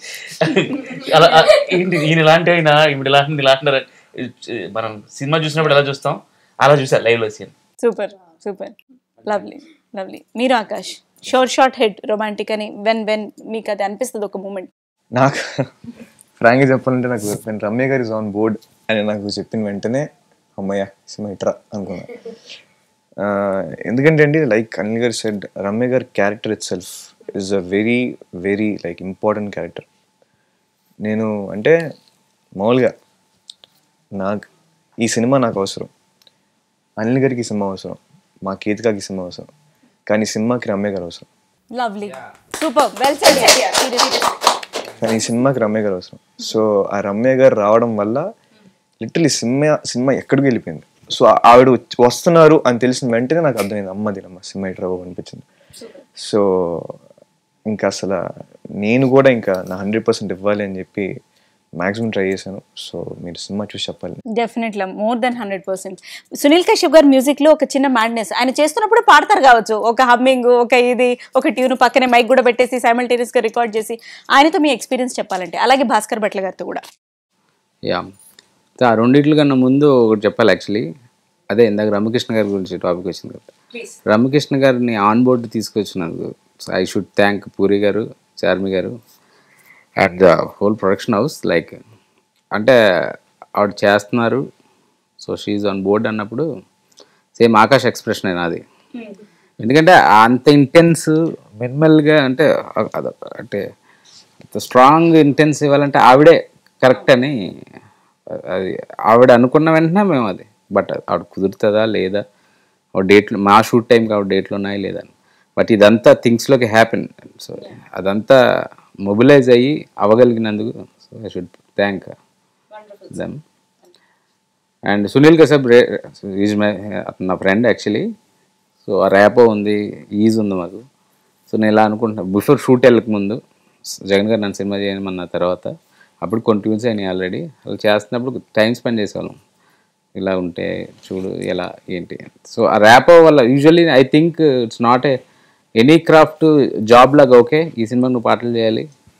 అలా ఆ, ఏంటి ఈయన ఇలాంటి అయినా ఇప్పుడు ఇలాంటి ఇలా అంటారు మనం సినిమా చూసినప్పుడు ఎలా చూస్తాం అలా చూసా లైవ్లో scene super super lovely lovely మీరు Akash sure shot hit romantic అని వెన్ వెన్ మీకు అది అనిపిస్తుంది ఒక మూమెంట్ నాకు ఫ్రాంక్గా చెప్పాలంటే నాకు నేను రమ్య గారు ఇస్ ఆన్ బోర్డ్ అని నాకు చెప్పిన వెంటనే అమ్మయ్య సినిమా ఇట్రా అనుకున్నా ఆ, ఎందుకంటే అండి లైక్ అనిల్ గారు సెడ్ రమ్య గారి character itself is a very very like important character నేను అంటే మామూలుగా నాకు ఈ సినిమా నాకు అవసరం అనిల్ గారికి ఈ సినిమా అవసరం మా కేతికాకి ఈ సినిమా అవసరం కానీ ఈ సినిమాకి రమ్య గారు అవసరం లవ్లీ సూపర్ వెల్ సెడ్ కానీ ఈ సినిమాకి రమ్య గారు అవసరం సో ఆ రమ్య గారు రావడం వల్ల లిటరలీ సినిమా సినిమా ఎక్కడికి వెళ్ళిపోయింది సో ఆవిడ వచ్చి- వస్తున్నారు అని తెలిసిన వెంటనే నాకు అర్థమైంది అమ్మ దీనమ్మ సినిమా ఇట్రా బాబు అనిపించింది సో ఇంకా అసలు నేను కూడా ఇంకా నా హండ్రెడ్ పర్సెంట్ ఇవ్వాలి అని చెప్పి మాక్సిమం ట్రై చేశాను సో మీరు సినిమా చూసి చెప్పాలి definitely more than hundred percent Sunil Kashyap గారి మ్యూజిక్ లో ఒక చిన్న మ్యాడ్నెస్ ఆయన చేస్తున్నప్పుడు పాడతారు కావచ్చు ఒక హమ్మింగ్ ఒక ఇది ఒక ట్యూన్ పక్కనే మైక్ కూడా పెట్టేసి సైమల్టేనియస్ గా రికార్డ్ చేసి ఆయనతో మీ ఎక్స్పీరియన్స్ చెప్పాలంటే అలాగే భాస్కర్ భట్ల గారితో కూడా యా సో ఆ రెండిట్ల కన్నా ముందు ఒకటి చెప్పాలి యాక్చువల్లీ అదే ఇందాక రమకృష్ణ గారి గురించి టాపిక్ వచ్చింది కదా రమకృష్ణ గారిని ఆన్ బోర్డు తీసుకొచ్చినందుకు I should thank Puri garu Charmi garu at the whole production house like అంటే ఆవిడ చేస్తున్నారు సో షీఈ్ ఆన్ బోర్డ్ అన్నప్పుడు సేమ్ ఆకాష్ ఎక్స్ప్రెషన్ అది ఎందుకంటే అంత ఇంటెన్స్ మినిమల్గా అంటే అద- అంటే స్ట్రాంగ్ ఇంటెన్స్ ఇవ్వాలంటే ఆవిడే కరెక్ట్ అని అది ఆవిడ అనుకున్న వెంటనే మేము అది బట్ ఆవిడ కుదురుతుందా లేదా డేట్లు మా షూట్ టైంకి ఆవిడ డేట్లు ఉన్నాయి లేదా అని బట్ ఇదంతా థింగ్స్లోకి హ్యాపెన్ సో అదంతా మొబిలైజ్ అయ్యి అవ్వగలిగినందుకు so I should thank them and Sunil Kashyap రే ఈజ్ మై అతను నా ఫ్రెండ్ యాక్చువల్లీ సో ఆ ర్యాపో ఉంది ఈజ్ ఉంది మాకు సో నేను ఇలా అనుకుంటున్నా బిఫోర్ షూట్ వెళ్ళక ముందు జగన్ గారు నన్ను సినిమా చేయమన్న తర్వాత అప్పుడు కొన్ని ట్యూన్స్ అయినాయి ఆల్రెడీ అలా చేస్తున్నప్పుడు టైం స్పెండ్ చేసేవాళ్ళం ఇలా ఉంటే చూడు ఎలా ఏంటి సో ఆ ర్యాపో వల్ల usually I think it's not a any craft job లాగా ఓకే ఈ సినిమా నువ్వు పాటలు చేయాలి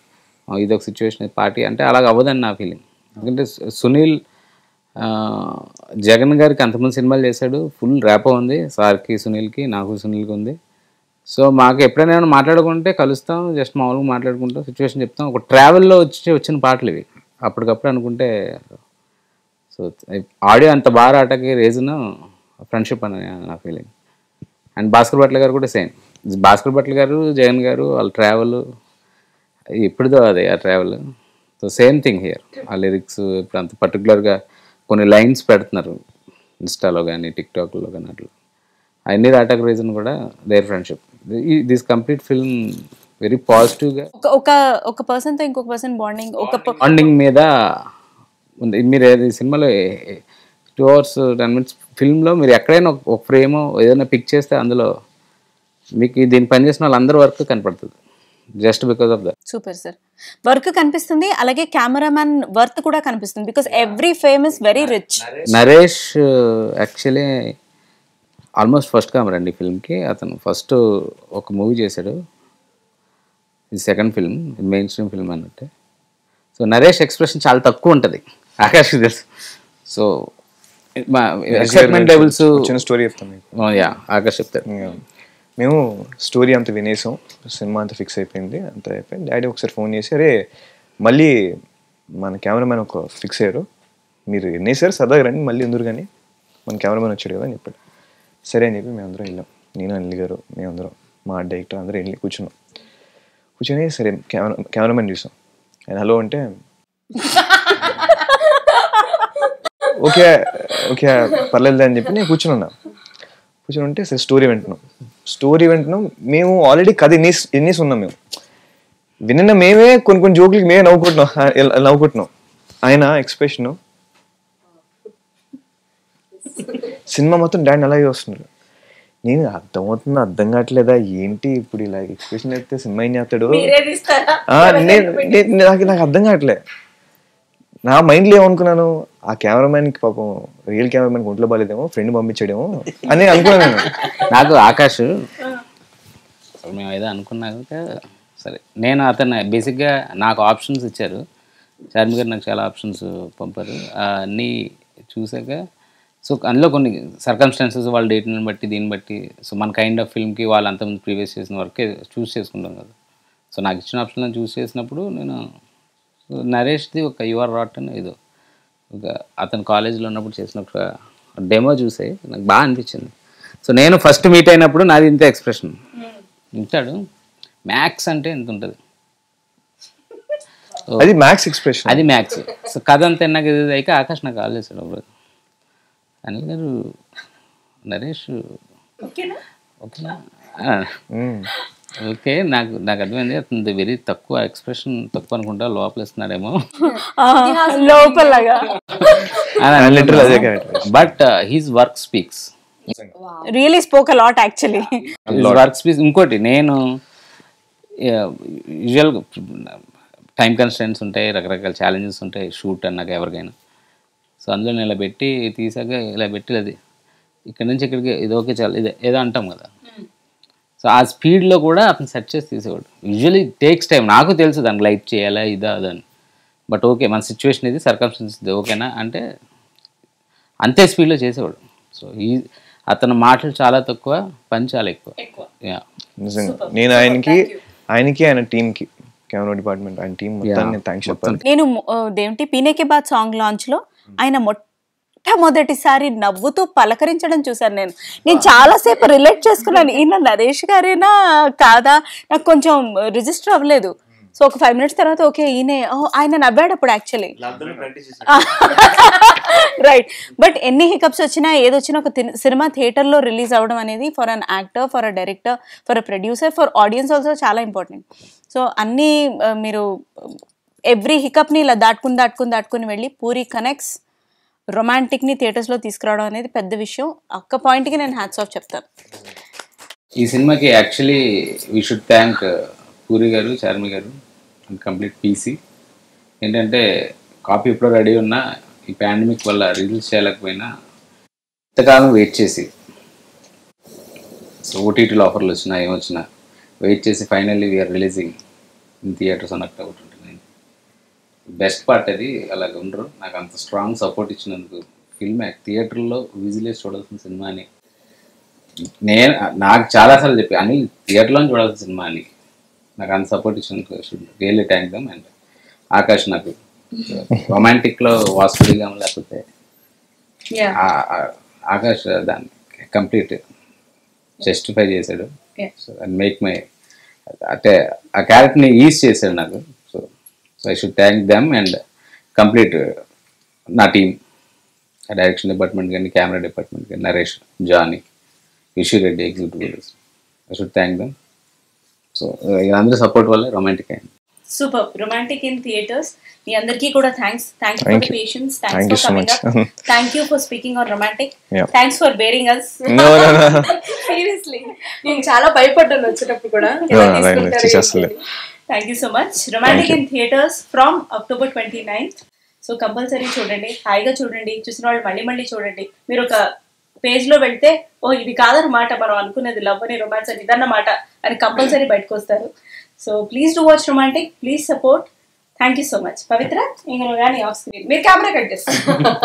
ఆ, ఇది ఒక సిచ్యువేషన్ పార్టీ అంటే అలాగ అవ్వదని నా ఫీలింగ్ ఎందుకంటే సు- సునీల్ ఆ, జగన్ గారికి అంతమంది సినిమాలు చేశాడు ఫుల్ ర్యాపో ఉంది సార్కి సునీల్కి నాకు సునీల్కి ఉంది సో మాకు ఎప్పుడైనా ఏమైనా మాట్లాడుకుంటే కలుస్తాం జస్ట్ మామూలుగా మాట్లాడుకుంటాం సిచ్యువేషన్ చెప్తాం ఒక ట్రావెల్లో వచ్చి వచ్చిన పాటలు ఇవి అప్పటికప్పుడు అనుకుంటే సో ఆడియో అంత బాగా ఆటకి రీజన్ ఫ్రెండ్షిప్ అని నా ఫీలింగ్ అండ్ భాస్కర్ భట్ల గారు కూడా సేమ్ భాస్కర్ భట్ల గారు జగన్ గారు వాళ్ళ ట్రావెల్ ఎప్పుడుదో అదే ఆ travel so same thing here ఆ లిరిక్స్ ఇప్పుడు అంత పర్టికులర్గా కొన్ని లైన్స్ పెడుతున్నారు ఇన్స్టాలో కానీ టిక్టాక్లో కానీ అట్లా అన్ని రాటక్ రీజన్ కూడా there friendship this complete film very పాజిటివ్గా ఒక ఒక ఒక పర్సన్ తో ఇంకొక పర్సన్ బాండింగ్ ఒక ప- బాండింగ్ మీద ఉంది మీరు ఏది సినిమాలో టూ అవర్స్ టెన్ మినిట్స్ ఫిల్మ్లో మీరు ఎక్కడైనా ఒక- ఒక ఫ్రేమ్ ఏదైనా పిక్ చేస్తే అందులో మీకు ఈ దీని పని చేసిన వాళ్ళందరి వర్క్ కనపడుతుంది just because of that super sir work కనిపిస్తుంది అలాగే కెమెరామ్యాన్ వర్త్ కూడా కనిపిస్తుంది because every frame is very rich Naresh actually almost first camera అండి ఫిల్మ్కి అతను ఫస్ట్ ఒక మూవీ చేశాడు ఇది సెకండ్ ఫిల్మ్ ఇది మెయిన్ స్ట్రీమ్ ఫిల్మ్ అన్నట్టే సో నరేష్ ఎక్స్ప్రెషన్ చాలా తక్కువ ఉంటుంది ఆకాష్ తెలుసు సో మా ఎక్సైట్మెంట్ లెవెల్స్ చిన్న స్టోరీ చెప్తాను మీకు యా ఆకాష్ చెప్తారు ఇంకా మేము స్టోరీ అంత వినేసాం సినిమా అంత ఫిక్స్ అయిపోయింది అంత అయిపోయింది డాడీ ఒకసారి ఫోన్ చేసి అరే మళ్ళీ మన కెమెరామెన్ ఒక ఫిక్స్ అయ్యారు మీరు ఎన్నేసారు సరదాగా రండి మళ్ళీ ఎందుకు కానీ మన కెమెరామెన్ వచ్చాడు కదా అని చెప్పాడు సరే అని చెప్పి మేమందరం వెళ్ళాం నేను అనిల్ గారు మేమందరం మా డైరెక్టర్ అందరూ వెళ్ళి కూర్చున్నాం కూర్చొని సరే కెమెరా కెమెరామెన్ చూసాం ఆయన హలో అంటే ఓకే ఓకే పర్లేదు అని చెప్పి నేను కూర్చుని ఉన్నా కూర్చొని ఉంటే సరే స్టోరీ వింటున్నాం స్టోరీ వింటున్నాం మేము ఆల్రెడీ కథ ఎన్ని ఎన్నేసి ఉన్నాం మేము విన్న మేమే కొన్ని కొన్ని జోకులకి మేమే నవ్వుకుంటున్నాం ఆ, ఇలా నవ్వుకుంటున్నాం ఆయన ఎక్స్ప్రెషన్ సినిమా మొత్తం డాడీ అలాగే వస్తున్నారు నేను అర్థమవుతుందో అర్థం కావట్లేదా ఏంటి ఇప్పుడు ఇలా ఎక్స్ప్రెషన్ అయితే సినిమా ఏం చేస్తాడు ఆ, నేను నేను- నాకు నాకు అర్థం కావట్లే నా మైండ్లో ఏమనుకున్నాను ఆ కెమెరామ్యాన్ కి పాపం రియల్ కెమెరామ్యాన్ ఒంట్లో బాగాలేదేమో ఫ్రెండ్ పంపించాడేమో అని అనుకున్నాను నేను నాకు ఆకాష్ మేము ఏదో అనుకున్నాక సరే నేను అతను బేసిక్గా నాకు ఆప్షన్స్ ఇచ్చారు చార్మి గారు నాకు చాలా ఆప్షన్స్ పంపారు ఆ అన్నీ చూసాక సో అందులో కొన్ని సర్కమ్స్టాన్సెస్ వాళ్ళ డేట్ని బట్టి దీన్ని బట్టి సో మన కైండ్ ఆఫ్ ఫిల్మ్కి వాళ్ళు అంతమంది ప్రీవియస్ చేసిన వర్కే చూస్ చేసుకుంటాం కదా సో నాకు ఇచ్చిన ఆప్షన్లను చూస్ చేసినప్పుడు నేను సో నరేష్ది ఒక యువర్ రాట్ అని ఏదో ఒక అతను కాలేజీలో ఉన్నప్పుడు చేసిన ఒక డెమో చూసే నాకు బాగా అనిపించింది సో నేను ఫస్ట్ మీట్ అయినప్పుడు నాది ఇంత ఎక్స్ప్రెషన్ ఇంటాడు మ్యాక్స్ అంటే ఎంత ఉంటుంది అది మ్యాక్స్ ఎక్స్ప్రెషన్ అది మ్యాక్స్ సో కథ అంతా నాకు ఇది అయ్యాక ఆకాష్ నాకు కాల్ చేశాడు అప్పుడు అనిల్ గారు నరేష్ ఓకేనా ఆ, ఓకే నాకు నాకు అర్థమైంది అతనిది వెరీ తక్కువ ఎక్స్ప్రెషన్ తక్కువ అనుకుంటా లోపలేస్తున్నాడేమో లోపలగా లిటరల్ అదే character. But his work speaks really spoke a lot actually work speaks ఇంకోటి నేను యూజువల్ టైం కన్స్టెంట్స్ ఉంటాయి రకరకాల ఛాలెంజెస్ ఉంటాయి షూట్ అన్నాక ఎవరికైనా సో అందులో నేను ఇలా పెట్టి తీసాక ఇలా పెట్టి అది ఇక్కడ నుంచి ఇక్కడికి ఇది ఓకే చాలు ఇదే ఏదో అంటాం కదా సో ఆ స్పీడ్లో కూడా అతను సెట్ చేసి తీసేవాడు యూజువలీ టేక్స్ టైం నాకు తెలుసు దానికి లైట్ చేయాలా ఇదా అదని బట్ ఓకే మన సిచ్యువేషన్ ఇది సర్కమ్స్టెన్స్ ఇది ఓకేనా అంటే అంతే స్పీడ్లో చేసేవాడు సో ఈ అతని మాటలు చాలా తక్కువ పని చాలా ఎక్కువ యా నిజంగా నేను ఆయనకి ఆయనకి ఆయన టీమ్ కి కెమెరా డిపార్ట్మెంట్ ఆయన టీం మొత్తాన్ని నేను థ్యాంక్స్ చెప్పాలి నేను ఆ, దేంటి పీనేకే బాద్ సాంగ్ లాంచ్ లో ఆయన మొట్టమొదటిసారి నవ్వుతూ పలకరించడం చూశాను నేను నేను చాలాసేపు రిలేట్ చేసుకున్నాను ఈయన నరేష్ గారేనా కాదా నాకు కొంచెం రిజిస్టర్ అవ్వలేదు సో ఒక ఫైవ్ మినిట్స్ తర్వాత ఓకే ఈయనే ఓ, ఆయన నవ్వాడు అప్పుడు యాక్చువల్లీ రైట్ బట్ ఎన్ని హికప్స్ వచ్చినా ఏదొచ్చినా ఒక తిన్- సినిమా థియేటర్లో రిలీజ్ అవ్వడం అనేది for an actor for a director for a producer for audience also చాలా ఇంపార్టెంట్ సో అన్నీ ఆ, మీరు ఎవ్రీ హికప్ని ఇలా దాటుకుని దాటుకుని దాటుకుని వెళ్ళి పూరి కనెక్ట్స్ రొమాంటిక్ని థియేటర్స్లో తీసుకురావడం అనేది పెద్ద విషయం ఒక్క పాయింట్కి నేను హ్యాట్స్ ఆఫ్ చెప్తాను ఈ సినిమాకి actually we should thank Puri garu Charmi garu and complete PC ఏంటంటే కాపీ ఎప్పుడో రెడీ ఉన్నా ఈ పాండమిక్ వల్ల రిలీజ్ చేయలేకపోయినా ఇంతకాలం వెయిట్ చేసి సో ఓటీటీలో ఆఫర్లు వచ్చినా ఏమొచ్చినా వెయిట్ చేసి finally we are releasing in theatres on October twenty nine best part అది అలాగ ఉండరు నాకు అంత స్ట్రాంగ్ సపోర్ట్ ఇచ్చినందుకు ఫిల్మ్ థియేటర్లో విజిలేసి చూడాల్సిన సినిమా అని నేను నాకు చాలాసార్లు చెప్పి అని థియేటర్లో చూడాల్సిన సినిమా అని నాకు అంత సపోర్ట్ ఇచ్చినందుకు really thank them and Akash నాకు రొమాంటిక్లో వాసుడిగా లేకపోతే Yeah. ఆ- ఆ- ఆకాష్ దాన్ని కంప్లీట్ జస్టిఫై చేశాడు Yeah. So and make my అంటే ఆ క్యారెక్టర్ని ఈజ్ చేశాడు నాకు so so I should thank them and complete నా టీం డైరెక్షన్ డిపార్ట్మెంట్ కానీ కెమెరా డిపార్ట్మెంట్ కానీ Naresh Johnny Vishu Reddy executive I should thank them so వీళ్ళందరూ సపోర్ట్ వల్ల రొమాంటిక్ అయింది సూపర్ రొమాంటిక్ ఇన్ థియేటర్స్ మీ అందరికీ కూడా thanks thank you Thank for you. Patience Thank thanks you for so coming much. Up thank you for speaking on romantic Yeah. Thanks for bearing us No, no, no. Seriously నేను చాలా భయపడ్డాను వచ్చేటప్పుడు కూడా No, no, no, no, చేసేస్తలే. Thank you so much romantic in theatres from October twenty ninth so compulsory చూడండి హాయిగా చూడండి చూసిన వాళ్ళు మళ్ళీ మళ్ళీ చూడండి మీరు ఒక పేజ్ లో వెళ్తే ఓ ఇది కాదన్నమాట మనం అనుకునేది లవ్ అని రొమాన్స్ అని ఇదన్నమాట అని కంపల్సరీ బయటకు వస్తారు so please do watch romantic please support thank you so much Pavitra ఇంకా కానీ ఆఫ్ స్క్రీన్ మీరు కెమెరా కట్ చేస్తారు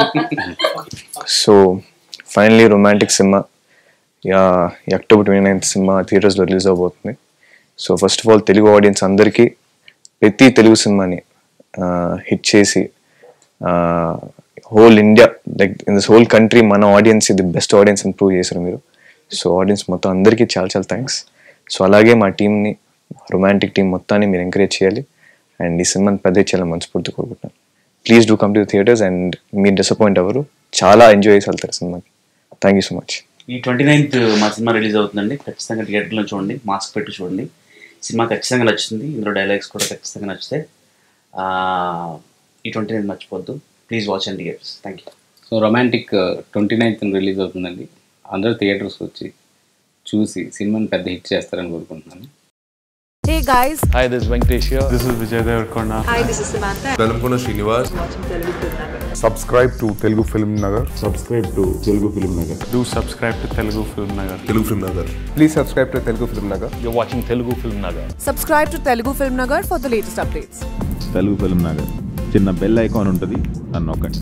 సో ఫైనలీ రొమాంటిక్ సినిమా యా ఈ అక్టోబర్ ట్వంటీ నైన్త్ సినిమా థియేటర్స్లో రిలీజ్ అవబోతుంది so first of all Telugu audience అందరికీ ప్రతి తెలుగు సినిమాని హిట్ చేసి whole India like in this whole country మన ఆడియన్స్ ఇది బెస్ట్ ఆడియన్స్ అని ప్రూవ్ చేశారు మీరు సో ఆడియన్స్ మొత్తం అందరికీ చాలా చాలా థ్యాంక్స్ సో అలాగే మా టీంని రొమాంటిక్ టీం మొత్తాన్ని మీరు ఎంకరేజ్ చేయాలి అండ్ ఈ సినిమాని పెద్ద చేయాలని మనస్ఫూర్తి కోరుకుంటున్నాను please do come to theatres and మీరు డిసప్పాయింట్ అవ్వరు చాలా ఎంజాయ్ చేసి వెళ్తారు సినిమాకి థ్యాంక్ యూ సో మచ్ ఈ ట్వంటీ నైన్త్ మా సినిమా రిలీజ్ అవుతుందండి ఖచ్చితంగా థియేటర్లో చూడండి మాస్క్ పెట్టి చూడండి సినిమా ఖచ్చితంగా నచ్చుతుంది ఇందులో డైలాగ్స్ కూడా ఖచ్చితంగా నచ్చితే ఆ, ఈ ట్వంటీ నైన్త్ మర్చిపోద్దు please watch and theatres thank you so romantic twenty ninth release అవుతుందండి అందరూ థియేటర్స్కి వచ్చి చూసి సినిమాని పెద్ద హిట్ చేస్తారని కోరుకుంటున్నాను Hey guys, Hi, this is Venkatesh here. This is Vijay Devarkonda. hi, this is Samantha. Velankonda Srinivas Subscribe to Telugu Film Nagar. Subscribe to Telugu film Nagar Do subscribe to Telugu Film Nagar. Telugu film Nagar Please subscribe to Telugu Film Nagar. You're watching Telugu Film Nagar. Subscribe to Telugu Film Nagar for the latest updates. Telugu film Nagar చిన్న bell icon ఉంటుంది అని నొక్కండి